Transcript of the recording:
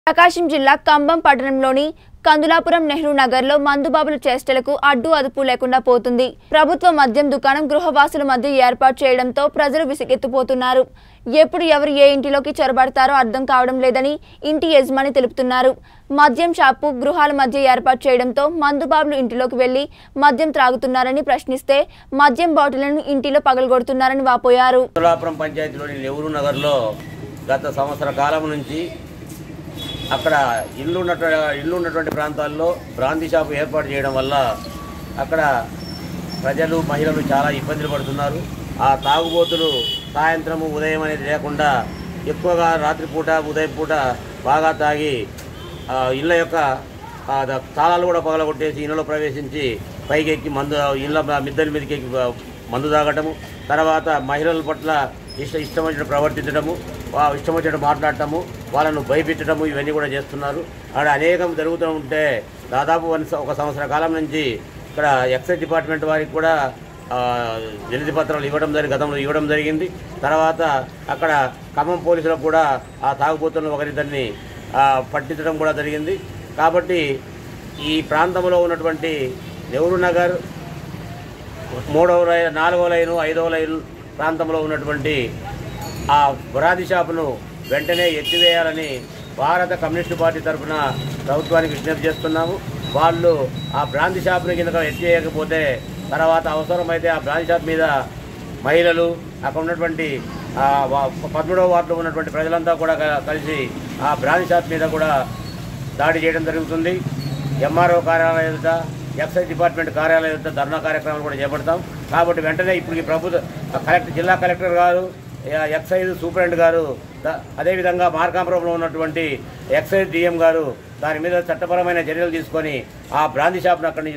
ప్రకాశం జిల్లా కంబం పట్టణంలోని కందులాపురం నెహ్రూ నగర్లో మందుబాబుల చేష్టలకు అడ్డు అదుపు లేకుండా పోతుంది ప్రభుత్వ మద్యం దుకాణం గృహవాసుల మధ్య ఏర్పాటు చేయడంతో ప్రజలు విసిగెత్తిపోతున్నారు ఎప్పుడు ఎవరు ఏ ఇంటిలోకి చొరబడతారో అర్థం కావడం లేదని ఇంటి యజమాని తెలుపుతున్నారు మద్యం షాపు గృహాల మధ్య ఏర్పాటు చేయడంతో మందుబాబులు ఇంటిలోకి వెళ్లి మద్యం త్రాగుతున్నారని ప్రశ్నిస్తే మద్యం బాటిళ్లను ఇంటిలో పగలగొడుతున్నారని వాపోయారు తులాపురం పంచాయతీలోని నెహ్రూ నగర్లో గత సంవత్సర కాలం నుంచి అక్కడ ఇల్లు ఉన్నట్టు ఇల్లు ఉన్నటువంటి ప్రాంతాల్లో బ్రాంతి షాపు ఏర్పాటు చేయడం వల్ల అక్కడ ప్రజలు మహిళలు చాలా ఇబ్బందులు పడుతున్నారు ఆ తాగుబోతులు సాయంత్రము ఉదయం అనేది లేకుండా ఎక్కువగా రాత్రిపూట ఉదయం పూట బాగా తాగి ఆ, ఇళ్ళ యొక్క ఆ, ద- తాళాలు కూడా పగలగొట్టేసి ఇళ్ళలో ప్రవేశించి పైకి ఎక్కి మందు ఇళ్ళ మిద్దెల మీదకి ఎక్కి ఆ, మందు తాగటము తర్వాత మహిళల పట్ల ఇష్ట ఇష్టం వచ్చినట్టు ప్రవర్తించడము వా ఇష్టం వచ్చినట్టు మాట్లాడటము వాళ్ళను భయపెట్టడము ఇవన్నీ కూడా చేస్తున్నారు అక్కడ అనేకం జరుగుతూ ఉంటే దాదాపు వన్ స- ఒక సంవత్సర కాలం నుంచి ఇక్కడ ఎక్సైజ్ డిపార్ట్మెంట్ వారికి కూడా ఆ, వినతి పత్రాలు ఇవ్వడం జరిగి గతంలో ఇవ్వడం జరిగింది తర్వాత అక్కడ ఖమ్మం పోలీసులకు కూడా ఆ తాగుబోతున్న ఒకరిద్దరిని ఆ, పట్టించడం కూడా జరిగింది కాబట్టి ఈ ప్రాంతంలో ఉన్నటువంటి నెహ్రూ నగర్ మూడవ లైన్ నాలుగవ లైను ఐదవ లైన్ ప్రాంతంలో ఉన్నటువంటి ఆ బురాది షాపును వెంటనే ఎత్తివేయాలని భారత కమ్యూనిస్టు పార్టీ తరఫున ప్రభుత్వానికి విజ్ఞప్తి చేస్తున్నాము వాళ్ళు ఆ బ్రాంతి షాపుని కింద ఎత్తివేయకపోతే తర్వాత అవసరమైతే ఆ బ్రాంతి షాప్ మీద మహిళలు అక్కడ ఉన్నటువంటి ఆ, వా- పదమూడవ వార్డులో ఉన్నటువంటి ప్రజలంతా కూడా క- కలిసి ఆ బ్రాంతి షాప్ మీద కూడా దాడి చేయడం జరుగుతుంది ఎంఆర్ఓ కార్యాలయం ఎదుట ఎక్సైజ్ డిపార్ట్మెంట్ కార్యాలయం ఎదుట ధర్నా కార్యక్రమాలు కూడా చేపడతాం కాబట్టి వెంటనే ఇప్పుడు ఈ ప్రభుత్వ కలెక్టర్ జిల్లా కలెక్టర్ గారు ఎ- ఎక్సైజ్ సూపరింటెండెంట్ గారు ద- అదేవిధంగా మార్కాపురంలో ఉన్నటువంటి ఎక్సైజ్ డిఎం గారు దాని మీద చట్టపరమైన చర్యలు తీసుకొని ఆ బ్రాంతి షాప్ను అక్కడి నుంచి